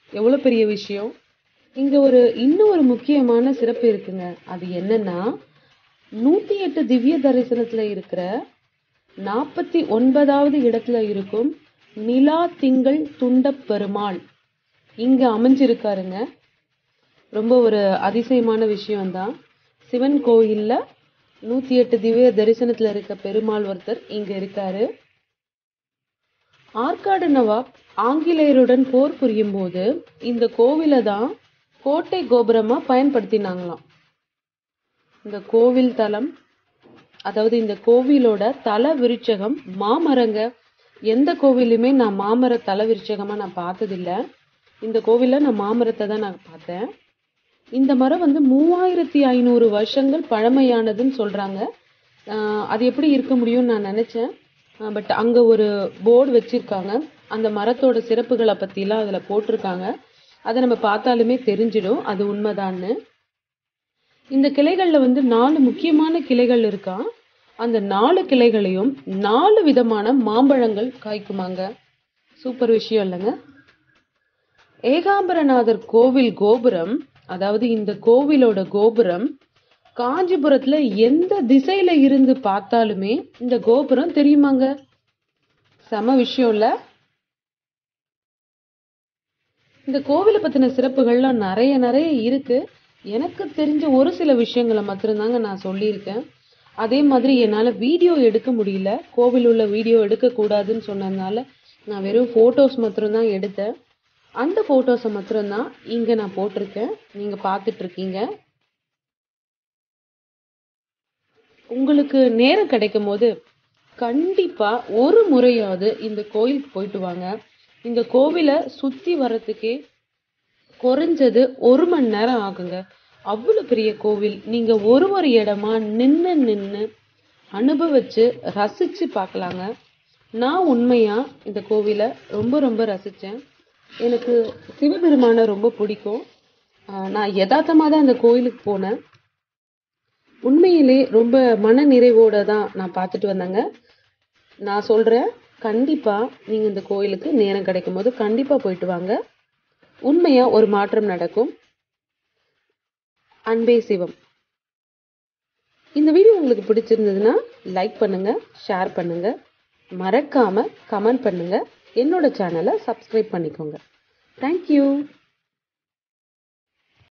எவ்வளோ பெரிய விஷயம் இங்க ஒரு இன்னும் ஒரு முக்கியமான சிறப்பு இருக்குங்க அது என்னன்னா நூத்தி எட்டு திவ்ய தரிசனத்துல இருக்கிற நாற்பத்தி ஒன்பதாவது இடத்துல இருக்கும் நிலா திங்கள் துண்டப் பெருமாள் இங்க அமைஞ்சிருக்காருங்க ரொம்ப ஒரு அதிசயமான விஷயம்தான் சிவன் கோயில்ல நூத்தி எட்டு திவ்ய தரிசனத்துல இருக்க பெருமாள் ஒருத்தர் இங்க இருக்காரு ஆற்காடு நவாப் ஆங்கிலேயருடன் போர் புரியும் போது இந்த கோவிலை தான் கோட்டை கோபுரமா பயன்படுத்தினாங்களாம் இந்த கோவில் தலம் அதாவது இந்த கோவிலோட தல விருட்சகம் மாமரங்க எந்த கோவிலுமே நான் மாமர தல விருட்சகமா நான் பார்த்ததில்ல இந்த கோவில்ல நான் மாமரத்தை தான் நான் பார்த்தேன் இந்த மரம் வந்து மூவாயிரத்தி ஐநூறு வருஷங்கள் பழமையானதுன்னு சொல்றாங்க ஆஹ் அது எப்படி இருக்க முடியும்னு நான் நினைச்சேன் பட் அங்க ஒரு போர்டு வச்சிருக்காங்க அந்த மரத்தோட சிறப்புகளை பத்திலாம் அதுல போட்டிருக்காங்க அதை நம்ம பார்த்தாலுமே தெரிஞ்சிடும் அது உண்மைதான்னு இந்த கிளைகள்ல வந்து நாலு முக்கியமான கிளைகள் இருக்கா அந்த நாலு கிளைகளையும் நாலு விதமான மாம்பழங்கள் காய்க்குமாங்க சூப்பர் விஷயம் இல்லைங்க ஏகாம்பரநாதர் கோவில் கோபுரம் அதாவது இந்த கோவிலோட கோபுரம் காஞ்சிபுரத்துல எந்த திசையில இருந்து பார்த்தாலுமே இந்த கோபுரம் தெரியுமாங்க செம விஷயம் இல்ல இந்த கோவிலை பத்தின சிறப்புகள்லாம் நிறைய நிறைய இருக்கு எனக்கு தெரிஞ்ச ஒரு சில விஷயங்களை மாத்திரம்தாங்க நான் சொல்லியிருக்கேன் அதே மாதிரி என்னால வீடியோ எடுக்க முடியல கோவில் உள்ள வீடியோ எடுக்க கூடாதுன்னு சொன்னதுனால நான் வெறும் போட்டோஸ் மாத்திரம்தான் எடுத்தேன் அந்த போட்டோஸை மாத்திரம்தான் இங்க நான் போட்டிருக்கேன் நீங்க பார்த்துட்டு இருக்கீங்க உங்களுக்கு நேரம் கிடைக்கும் போது கண்டிப்பா ஒரு முறையாவது இந்த கோயிலுக்கு போயிட்டு வாங்க இந்த கோவிலை சுத்தி வர்றதுக்கே குறைஞ்சது ஒரு மணி நேரம் ஆகுங்க அவ்வளவு பெரிய கோவில் நீங்க ஒரு ஒரு இடமா நின்னு நின்னு அனுபவிச்சு ரசிச்சு பார்க்கலாங்க நான் உண்மையா இந்த கோவிலை ரொம்ப ரொம்ப ரசிச்சேன் எனக்கு சிவபெருமானை ரொம்ப பிடிக்கும் ஆஹ் நான் யதார்த்தமா தான் இந்த கோயிலுக்கு போனேன் உண்மையிலே ரொம்ப மன நிறைவோட தான் நான் பார்த்துட்டு வந்தேங்க நான் சொல்றேன் கண்டிப்பா நீங்க இந்த கோயிலுக்கு நேரம் கிடைக்கும் போது கண்டிப்பா போயிட்டு வாங்க உண்மையா ஒரு மாற்றம் நடக்கும் அன்பே சிவம் இந்த வீடியோ உங்களுக்கு பிடிச்சிருந்ததுன்னா லைக் பண்ணுங்க ஷேர் பண்ணுங்க மறக்காம கமெண்ட் பண்ணுங்க என்னோட சேனலை சப்ஸ்கிரைப் பண்ணிக்கோங்க தேங்க்யூ